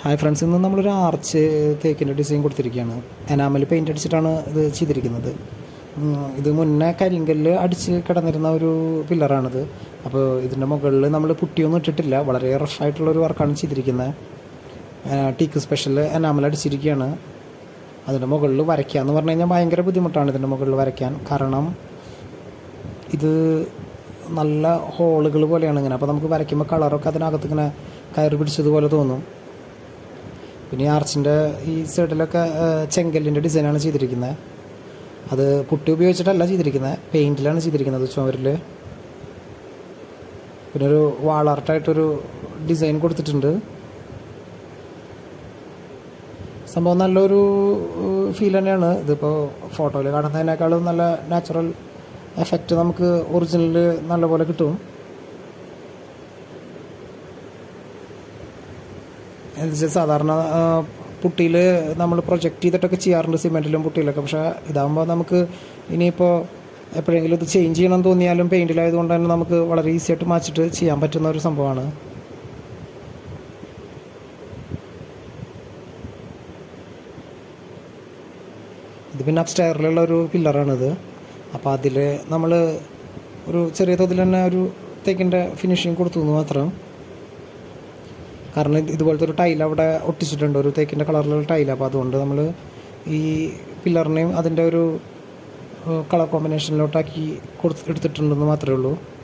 hi friends ഇന്ന് നമ്മളൊരു arch തേക്കിൻ്റെ ഡിസൈൻ കൊടുത്തിരിക്കുകയാണ് എനാമൽ പെയിൻ്റ് അടിച്ചിട്ടാണ് ഇത് ചെയ്തിരിക്കുന്നത് ഉം, ഇത് മുന്നേ കരിങ്കല്ല് അടിച്ച് കിടന്നിരുന്ന ഒരു പില്ലറാണിത് അപ്പോൾ ഇതിൻ്റെ മുകളിൽ നമ്മൾ പുട്ടിയൊന്നും ഇട്ടിട്ടില്ല വളരെ റഫായിട്ടുള്ളൊരു വർക്കാണ് ചെയ്തിരിക്കുന്നത് ടീക്ക് സ്പെഷ്യൽ എനാമൽ അടിച്ചിരിക്കുകയാണ് അതിൻ്റെ മുകളിൽ വരയ്ക്കുക എന്ന് പറഞ്ഞു കഴിഞ്ഞാൽ ഭയങ്കര ബുദ്ധിമുട്ടാണ് ഇതിൻ്റെ മുകളിൽ വരയ്ക്കാൻ കാരണം ഇത് നല്ല ഹോളുകൾ പോലെയാണ് ഇങ്ങനെ അപ്പോൾ നമുക്ക് വരയ്ക്കുമ്പോൾ കളറൊക്കെ അതിനകത്ത് ഇങ്ങനെ കയറി പിടിച്ചതുപോലെ തോന്നും പിന്നെ ഈ ആർച്ചിൻ്റെ ഈ സൈഡിലൊക്കെ ചെങ്കല്ലിൻ്റെ ഡിസൈനാണ് ചെയ്തിരിക്കുന്നത് അത് പുട്ടി ഉപയോഗിച്ചിട്ടല്ല ചെയ്തിരിക്കുന്നത് പെയിൻറ്റിലാണ് ചെയ്തിരിക്കുന്നത് ചുവരിൽ പിന്നെ ഒരു വാളാർട്ടായിട്ടൊരു ഡിസൈൻ കൊടുത്തിട്ടുണ്ട് സംഭവം നല്ലൊരു ഫീൽ തന്നെയാണ് ഇതിപ്പോൾ ഫോട്ടോയിൽ കാണുന്നതിനേക്കാളും നല്ല നാച്ചുറൽ എഫക്റ്റ് നമുക്ക് ഒറിജിനൽ നല്ലപോലെ കിട്ടും എന്നുവെച്ചാൽ സാധാരണ പുട്ടിയിൽ നമ്മൾ പ്രൊജക്റ്റ് ചെയ്തിട്ടൊക്കെ ചെയ്യാറുണ്ട് സിമെൻറ്റിലും പുട്ടിയിലൊക്കെ പക്ഷേ ഇതാകുമ്പോൾ നമുക്ക് ഇനിയിപ്പോൾ എപ്പോഴെങ്കിലും ഇത് ചേഞ്ച് ചെയ്യണം എന്ന് തോന്നിയാലും പെയിൻറ്റിലായതുകൊണ്ട് തന്നെ നമുക്ക് വളരെ ഈസി ആയിട്ട് മാച്ചിട്ട് ചെയ്യാൻ പറ്റുന്ന ഒരു സംഭവമാണ് ഇത് പിന്നെ അപ്സ്റ്റയറിലുള്ള ഒരു പില്ലറാണിത് അപ്പോൾ അതിൽ നമ്മൾ ഒരു ചെറിയ തോതിൽ തന്നെ ഒരു തേക്കിൻ്റെ ഫിനിഷിങ് കൊടുത്തു എന്ന് മാത്രം കാരണം ഇത് ഇതുപോലത്തെ ഒരു ടൈൽ അവിടെ ഒട്ടിച്ചിട്ടുണ്ട് ഒരു തേക്കിൻ്റെ കളറിലുള്ള ടൈൽ അപ്പോൾ അതുകൊണ്ട് നമ്മൾ ഈ പില്ലറിനെയും അതിൻ്റെ ഒരു കളർ കോമ്പിനേഷനിലോട്ടാക്കി കൊടുത്ത് എടുത്തിട്ടുണ്ടെന്ന് മാത്രമേ ഉള്ളൂ